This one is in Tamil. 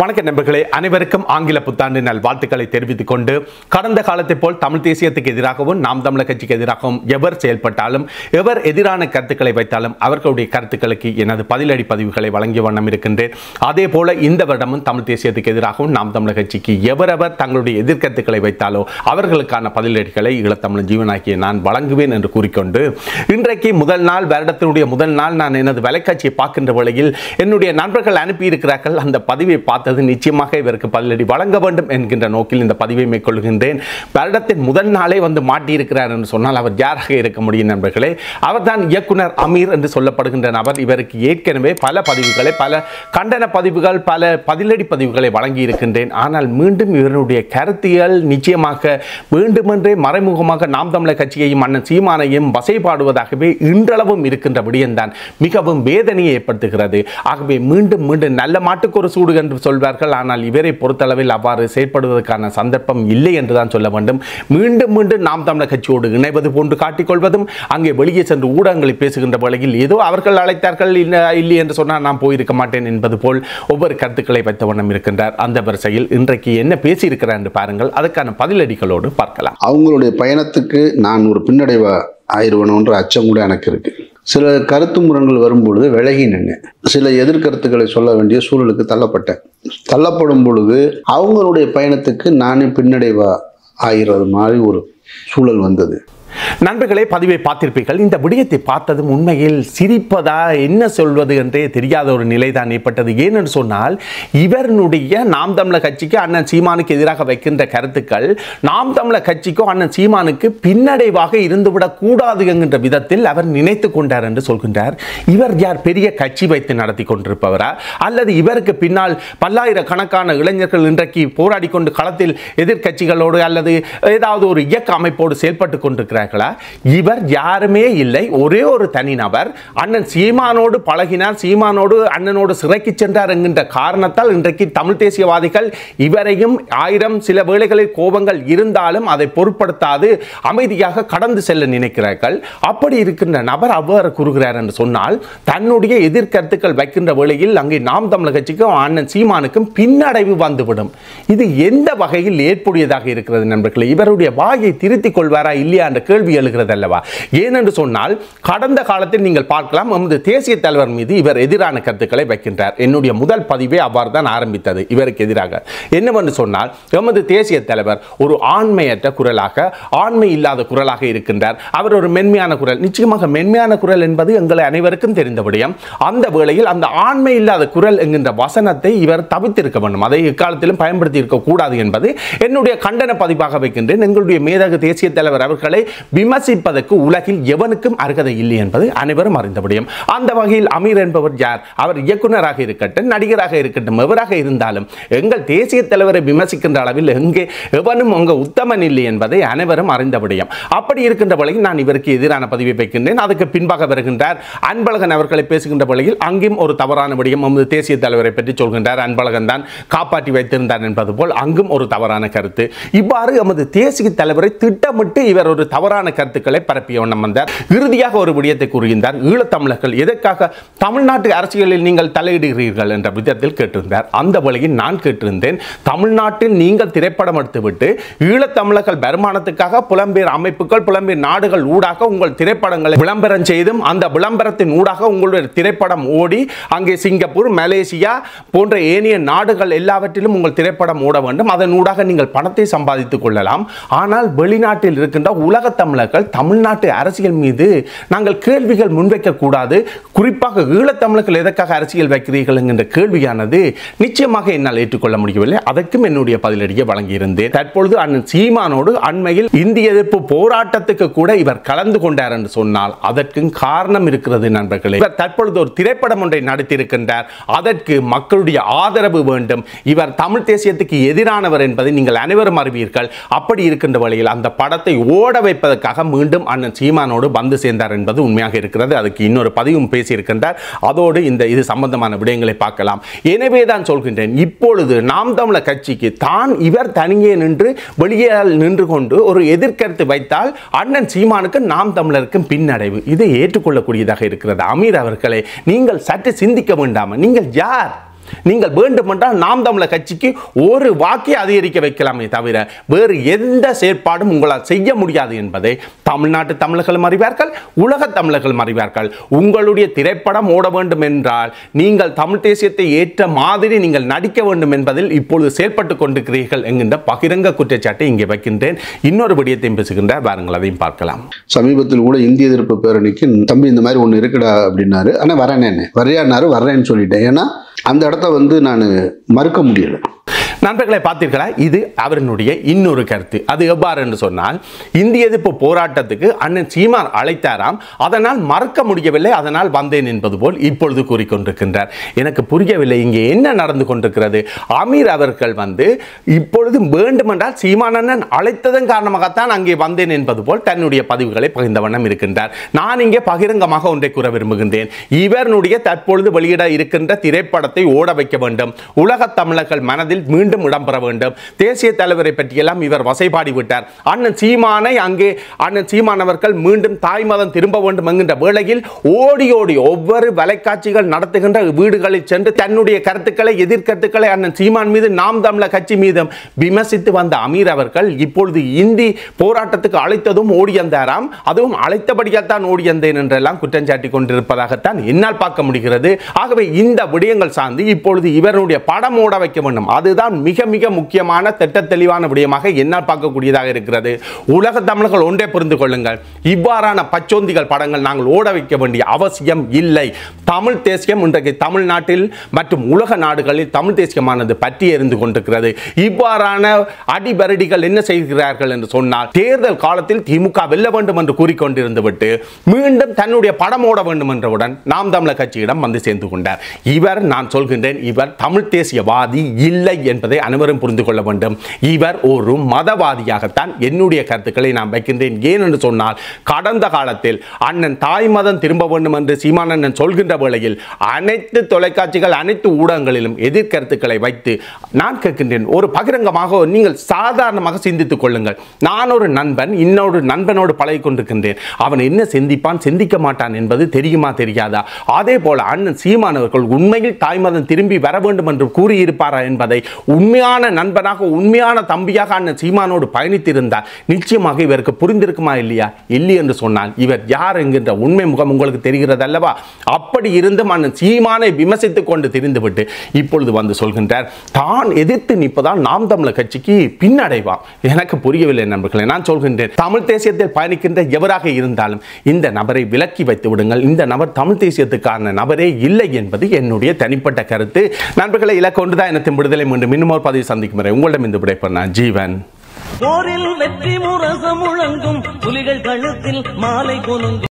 வணக்க நண்பர்களே அனைவருக்கும் ஆங்கில புத்தாண்டு நல் வாழ்த்துக்களை தெரிவித்துக் கொண்டு கடந்த காலத்தை போல் தமிழ் தேசியத்துக்கு எதிராகவும் நாம் தமிழர் கட்சிக்கு எதிராகவும் எவர் செயல்பட்டாலும் எவர் எதிரான கருத்துக்களை வைத்தாலும் அவர்களுடைய கருத்துக்களுக்கு எனது பதிலடி பதிவுகளை வழங்கிய வண்ணம் இருக்கின்றேன் அதே போல இந்த வருடமும் தமிழ் தேசியத்துக்கு எதிராகவும் நாம் தமிழர் கட்சிக்கு எவரவர் தங்களுடைய எதிர்கருத்துக்களை வைத்தாலோ அவர்களுக்கான பதிலடிகளை ஈழத்தமிழ் ஜீவனாக்கிய நான் வழங்குவேன் என்று கூறிக்கொண்டு இன்றைக்கு முதல் நாள் வருடத்தினுடைய முதல் நாள் நான் எனது வலைக்காட்சியை பார்க்கின்ற வேளையில் என்னுடைய நண்பர்கள் அனுப்பியிருக்கிறார்கள் அந்த பதிவை பார்த்தது நிச்சயமாக இவருக்கு பதிலடி வழங்க வேண்டும் என்கின்ற நோக்கில் இந்த பதிவை மேற்கொள்கின்றேன் வருடத்தின் முதல் நாளே வந்து மாட்டியிருக்கிறார் என்று சொன்னால் அவர் யாராக இருக்க முடியும் நண்பர்களே அவர்தான் இயக்குனர் அமீர் என்று சொல்லப்படுகின்ற நபர் இவருக்கு ஏற்கனவே பல பதிவுகளை பல கண்டன பதிவுகள் பல பதிலடி பதிவுகளை வழங்கி இருக்கின்றேன் ஆனால் மீண்டும் இவருடைய கருத்தியல் நிச்சயமாக வேண்டுமென்றே மறைமுகமாக நாம் தமிழர் கட்சியையும் அண்ணன் சீமானையும் வசைபாடுவதாகவே இன்றளவும் இருக்கின்ற விடயம்தான் மிகவும் வேதனையை ஏற்படுத்துகிறது ஆகவே மீண்டும் மீண்டும் நல்ல மாட்டுக்கு ஒரு சூடு என்று சொல்வார்கள் ஆனால் இவரை பொறுத்தளவில் அவ்வாறு செயற்படுவதற்கான சந்தர்ப்பம் இல்லை என்று தான் சொல்ல வேண்டும் மீண்டும் மீண்டும் நாம் தமிழர் கட்சியோடு இணைவது போன்று காட்டிக்கொள்வதும் அங்கே வெளியே சென்று ஊடகங்களை பேசுகின்ற வேளையில் ஏதோ அவர்கள் அழைத்தார்கள் இல்லை இல்லை என்று சொன்னால் நான் போயிருக்க மாட்டேன் என்பது போல் ஒவ்வொரு கருத்துக்களை வைத்த வண்ணம் இருக்கின்றார் அந்த வரிசையில் இன்றைக்கு என்ன பேசியிருக்கிறார் என்று பாருங்கள் அதுக்கான பதிலடிகளோடு பார்க்கலாம் அவங்களுடைய பயணத்துக்கு நான் ஒரு பின்னடைவா ஆயிடுவனோன்ற அச்சம் கூட எனக்கு இருக்கு சில கருத்து முரண்கள் வரும்பொழுது விலகி நின்று சில எதிர்கருத்துக்களை சொல்ல வேண்டிய சூழலுக்கு தள்ளப்பட்டேன் தள்ளப்படும் பொழுது அவங்களுடைய பயணத்துக்கு நானே பின்னடைவா ஆகிறது மாதிரி ஒரு சூழல் வந்தது நண்பர்களே பதிவை பார்த்திருப்பீர்கள் இந்த விடயத்தை பார்த்ததும் உண்மையில் சிரிப்பதா என்ன சொல்வது என்றே தெரியாத ஒரு நிலை தான் ஏற்பட்டது ஏனென்று சொன்னால் இவருடைய நாம் தமிழர் கட்சிக்கு அண்ணன் சீமானுக்கு எதிராக வைக்கின்ற கருத்துக்கள் நாம் தமிழர் கட்சிக்கோ அண்ணன் சீமானுக்கு பின்னடைவாக இருந்துவிடக் கூடாது என்கின்ற விதத்தில் அவர் நினைத்து கொண்டார் என்று சொல்கின்றார் இவர் யார் பெரிய கட்சி வைத்து நடத்தி கொண்டிருப்பவரா அல்லது இவருக்கு பின்னால் பல்லாயிரக்கணக்கான இளைஞர்கள் இன்றைக்கு போராடி கொண்டு களத்தில் எதிர்க்கட்சிகளோடு அல்லது ஏதாவது ஒரு இயக்க அமைப்போடு செயல்பட்டு கொண்டிருக்கிறார்களா இவர் யாருமே இல்லை ஒரே ஒரு தனிநபர் அண்ணன் சீமானோடு பழகினார் சீமானோடு அண்ணனோடு சிறைக்கு சென்றார் என்கின்ற காரணத்தால் இன்றைக்கு தமிழ் தேசியவாதிகள் இவரையும் ஆயிரம் சில வேளைகளில் கோபங்கள் இருந்தாலும் அதை பொருட்படுத்தாது அமைதியாக கடந்து செல்ல நினைக்கிறார்கள் அப்படி இருக்கின்ற நபர் அவ்வாறு கூறுகிறார் என்று சொன்னால் தன்னுடைய எதிர்கருத்துக்கள் வைக்கின்ற வேளையில் அங்கே நாம் தமிழர் கட்சிக்கும் அண்ணன் சீமானுக்கும் பின்னடைவு வந்துவிடும் இது எந்த வகையில் ஏற்புடையதாக இருக்கிறது நண்பர்களே இவருடைய வாயை திருத்திக் கொள்வாரா இல்லையா என்ற கேள்வி எழுகிறது அல்லவா ஏனென்று சொன்னால் கடந்த காலத்தில் நீங்கள் பார்க்கலாம் நமது தேசிய தலைவர் மீது இவர் எதிரான கருத்துக்களை வைக்கின்றார் என்னுடைய முதல் பதிவே அவ்வாறு தான் ஆரம்பித்தது இவருக்கு எதிராக என்னவென்று சொன்னால் எமது தேசிய தலைவர் ஒரு ஆண்மையற்ற குரலாக ஆண்மை இல்லாத குரலாக இருக்கின்றார் அவர் ஒரு மென்மையான குரல் நிச்சயமாக மென்மையான குரல் என்பது எங்களை அனைவருக்கும் தெரிந்த விடயம் அந்த வேளையில் அந்த ஆண்மை இல்லாத குரல் என்கின்ற வசனத்தை இவர் தவிர்த்திருக்க வேண்டும் அதை எக்காலத்திலும் பயன்படுத்தி இருக்கக்கூடாது என்பது என்னுடைய கண்டன பதிவாக வைக்கின்றேன் எங்களுடைய மேதகு தேசிய தலைவர் அவர்களை விமர்சிப்பதற்கு உலகில் எவனுக்கும் அருகதை இல்லை என்பது அனைவரும் அறிந்த விடயம் அந்த வகையில் அமீர் என்பவர் யார் அவர் இயக்குனராக இருக்கட்டும் நடிகராக இருக்கட்டும் எவராக இருந்தாலும் எங்கள் தேசிய தலைவரை விமர்சிக்கின்ற அளவில் எங்கே எவனும் உங்க உத்தமன் இல்லை என்பதை அனைவரும் அறிந்த விடயம் அப்படி இருக்கின்ற வழியில் நான் இவருக்கு எதிரான பதிவை வைக்கின்றேன் அதுக்கு பின்பாக வருகின்றார் அன்பழகன் அவர்களை பேசுகின்ற வழியில் அங்கேயும் ஒரு தவறான விடயம் நமது தேசிய தலைவரை பற்றி சொல்கின்றார் அன்பழகன் தான் காப்பாற்றி வைத்திருந்தார் என்பது போல் அங்கும் ஒரு தவறான கருத்து இவ்வாறு எமது தேசிய தலைவரை திட்டமிட்டு இவர் ஒரு தவறான கருத்துக்களை பரப்பிய வண்ணம் வந்தார் இறுதியாக ஒரு விடயத்தை கூறுகின்றார் ஈழத்தமிழர்கள் எதற்காக தமிழ்நாட்டு அரசியலில் நீங்கள் தலையிடுகிறீர்கள் என்ற விதத்தில் கேட்டிருந்தார் அந்த வழியில் நான் கேட்டிருந்தேன் தமிழ்நாட்டில் நீங்கள் திரைப்படம் எடுத்துவிட்டு ஈழத்தமிழர்கள் வருமானத்துக்காக புலம்பெயர் அமைப்புகள் புலம்பெயர் நாடுகள் ஊடாக உங்கள் திரைப்படங்களை விளம்பரம் செய்தும் அந்த விளம்பரத்தின் ஊடாக உங்களுடைய திரைப்படம் ஓடி அங்கே சிங்கப்பூர் மலேசியா போன்ற ஏனைய நாடுகள் எல்லாவற்றிலும் உங்கள் திரைப்படம் ஓட வேண்டும் அதன் ஊடாக நீங்கள் பணத்தை சம்பாதித்துக் கொள்ளலாம் ஆனால் வெளிநாட்டில் இருக்கின்ற உலக தமிழர்கள் தமிழ்நாட்டு அரசியல் மீது நாங்கள் கேள்விகள் முன்வைக்க கூடாது குறிப்பாக ஈழத்தமிழர்கள் எதற்காக அரசியல் வைக்கிறீர்கள் என்கின்ற கேள்வியானது நிச்சயமாக என்னால் ஏற்றுக்கொள்ள முடியவில்லை அதற்கும் என்னுடைய பதிலடியை வழங்கியிருந்தேன் தற்பொழுது அண்ணன் சீமானோடு அண்மையில் இந்திய எதிர்ப்பு போராட்டத்துக்கு கூட இவர் கலந்து கொண்டார் என்று சொன்னால் அதற்கும் காரணம் இருக்கிறது நண்பர்களே இவர் தற்பொழுது ஒரு திரைப்படம் ஒன்றை நடத்தியிருக்கின்றார் அதற்கு மக்களுடைய ஆதரவு வேண்டும் இவர் தமிழ் தேசியத்துக்கு எதிரானவர் என்பதை நீங்கள் அனைவரும் அறிவீர்கள் அப்படி இருக்கின்ற வழியில் அந்த படத்தை ஓட வைப்பதற்காக மீண்டும் அண்ணன் சீமானோடு வந்து சேர்ந்தார் என்பது உண்மையாக இருக்கிறது அதுக்கு இன்னொரு பதிவும் பேசியிருக்கின்றார் அதோடு இந்த இது சம்பந்தமான விடயங்களை பார்க்கலாம் எனவே தான் சொல்கின்றேன் இப்பொழுது நாம் தமிழர் கட்சிக்கு தான் இவர் தனியே நின்று வெளியே நின்று கொண்டு ஒரு எதிர்கருத்து வைத்தால் அண்ணன் சீமானுக்கு நாம் தமிழருக்கும் பின்னடைவு இதை ஏற்றுக்கொள்ளக்கூடியதாக இருக்கிறது அமீர் அவர்களே நீங்கள் சற்று சிந்திக்க வேண்டாமா நீங்கள் யார் நீங்கள் வேண்டுமென்றால் நாம் தமிழர் கட்சிக்கு ஒரு வாக்கை அதிகரிக்க வைக்கலாமே தவிர வேறு எந்த செயற்பாடும் உங்களால் செய்ய முடியாது என்பதை தமிழ்நாட்டு தமிழர்களும் அறிவார்கள் உலக தமிழர்களும் அறிவார்கள் உங்களுடைய திரைப்படம் ஓட வேண்டும் என்றால் நீங்கள் தமிழ் தேசியத்தை ஏற்ற மாதிரி நீங்கள் நடிக்க வேண்டும் என்பதில் இப்பொழுது செயல்பட்டு கொண்டிருக்கிறீர்கள் என்கின்ற பகிரங்க குற்றச்சாட்டை இங்கே வைக்கின்றேன் இன்னொரு விடயத்தையும் பேசுகின்ற வாருங்கள் அதையும் பார்க்கலாம் சமீபத்தில் கூட இந்திய எதிர்ப்பு பேரணிக்கு தம்பி இந்த மாதிரி ஒன்று இருக்குடா அப்படின்னாரு ஆனால் வரேனே வரையானாரு வர்றேன்னு சொல்லிட்டேன் ஏன்னா அந்த இடத்த வந்து நான் மறுக்க முடியலை நண்பர்களை பார்த்தீர்களா இது அவரினுடைய இன்னொரு கருத்து அது எவ்வாறு என்று சொன்னால் இந்திய எதிர்ப்பு போராட்டத்துக்கு அண்ணன் சீமான் அழைத்தாராம் அதனால் மறக்க முடியவில்லை அதனால் வந்தேன் என்பது போல் இப்பொழுது கூறிக்கொண்டிருக்கின்றார் எனக்கு புரியவில்லை இங்கே என்ன நடந்து கொண்டிருக்கிறது அமீர் அவர்கள் வந்து இப்பொழுது வேண்டுமென்றால் சீமான் அண்ணன் அழைத்ததன் காரணமாகத்தான் அங்கே வந்தேன் என்பது போல் தன்னுடைய பதிவுகளை பகிர்ந்த வண்ணம் இருக்கின்றார் நான் இங்கே பகிரங்கமாக ஒன்றை கூற விரும்புகின்றேன் இவருடைய தற்பொழுது வெளியிட இருக்கின்ற திரைப்படத்தை ஓட வைக்க வேண்டும் உலக தமிழர்கள் மனதில் மீண்டும் இடம்பெற வேண்டும் தேசிய தலைவரை பற்றியெல்லாம் இவர் வசைபாடி விட்டார் அண்ணன் சீமானை அங்கே அண்ணன் சீமான் அவர்கள் மீண்டும் தாய் மதம் திரும்ப வேண்டும் என்கின்ற வேளையில் ஓடி ஓடி ஒவ்வொரு வலைக்காட்சிகள் நடத்துகின்ற வீடுகளில் சென்று தன்னுடைய கருத்துக்களை எதிர்கருத்துக்களை அண்ணன் சீமான் மீது நாம் தமிழர் கட்சி மீதும் விமர்சித்து வந்த அமீர் அவர்கள் இப்பொழுது இந்தி போராட்டத்துக்கு அழைத்ததும் ஓடி வந்தாராம் அதுவும் அழைத்தபடியாத்தான் ஓடி வந்தேன் என்றெல்லாம் குற்றம் சாட்டி கொண்டிருப்பதாகத்தான் என்னால் பார்க்க முடிகிறது ஆகவே இந்த விடயங்கள் சார்ந்து இப்பொழுது இவருடைய படம் ஓட வைக்க வேண்டும் அதுதான் மிக மிக முக்கியமான திட்ட தெளிவான விடயமாக என்னால் பார்க்கக்கூடியதாக இருக்கிறது உலக தமிழர்கள் ஒன்றே புரிந்து கொள்ளுங்கள் இவ்வாறான பச்சோந்திகள் படங்கள் நாங்கள் ஓட வைக்க வேண்டிய அவசியம் இல்லை தமிழ் தேசியம் இன்றைக்கு தமிழ்நாட்டில் மற்றும் உலக நாடுகளில் தமிழ் தேசியமானது பற்றி எறிந்து கொண்டிருக்கிறது இவ்வாறான அடிபரடிகள் என்ன செய்கிறார்கள் என்று சொன்னால் தேர்தல் காலத்தில் திமுக வெல்ல வேண்டும் என்று கூறிக்கொண்டிருந்து விட்டு மீண்டும் தன்னுடைய படம் ஓட வேண்டும் என்றவுடன் நாம் தமிழர் கட்சியிடம் வந்து சேர்ந்து கொண்டார் இவர் நான் சொல்கின்றேன் இவர் தமிழ் தேசியவாதி இல்லை என்பதை அனைவரும் புரிந்து கொள்ள வேண்டும் இவர் ஒரு மதவாதியாகத்தான் என்னுடைய கருத்துக்களை நான் வைக்கின்றேன் ஏன் என்று சொன்னால் கடந்த காலத்தில் அண்ணன் தாய் மதம் திரும்ப வேண்டும் என்று சீமானண்ணன் சொல்கின்ற வேளையில் அனைத்து தொலைக்காட்சிகள் அனைத்து ஊடகங்களிலும் எதிர்கருத்துக்களை வைத்து நான் கேட்கின்றேன் ஒரு பகிரங்கமாக நீங்கள் சாதாரணமாக சிந்தித்துக் கொள்ளுங்கள் நான் ஒரு நண்பன் இன்னொரு நண்பனோடு பழகி கொண்டிருக்கின்றேன் அவன் என்ன சிந்திப்பான் சிந்திக்க மாட்டான் என்பது தெரியுமா தெரியாதா அதே போல அண்ணன் சீமானவர்கள் உண்மையில் தாய்மதம் திரும்பி வர வேண்டும் என்று கூறியிருப்பாரா என்பதை உண்மையான நண்பனாக உண்மையான தம்பியாக அண்ணன் சீமானோடு பயணித்திருந்தால் நிச்சயமாக இவருக்கு புரிந்திருக்குமா இல்லையா இல்லை என்று சொன்னால் இவர் யார் என்கின்ற உண்மை முகம் உங்களுக்கு தெரிகிறது அல்லவா அப்படி இருந்தும் அண்ணன் சீமானை விமர்சித்துக் கொண்டு தெரிந்துவிட்டு இப்பொழுது வந்து சொல்கின்றார் தான் எதிர்த்து நிற்பதால் நாம் தமிழர் கட்சிக்கு பின்னடைவாம் எனக்கு புரியவில்லை நண்பர்களே நான் சொல்கின்றேன் தமிழ் தேசியத்தில் பயணிக்கின்ற எவராக இருந்தாலும் இந்த நபரை விலக்கி வைத்து விடுங்கள் இந்த நபர் தமிழ் தேசியத்துக்கான நபரே இல்லை என்பது என்னுடைய தனிப்பட்ட கருத்து நண்பர்களை இலக்கொண்டுதான் எனத்தின் விடுதலை மீண்டும் இன்னும் ஒரு பதிவு சந்திக்கும் வரை உங்களிடம் இந்த விடைப்பெற நான் ஜீவன் போரில் வெற்றி முரசம் முழங்கும் புலிகள் கழுத்தில் மாலை கொலுங்கும்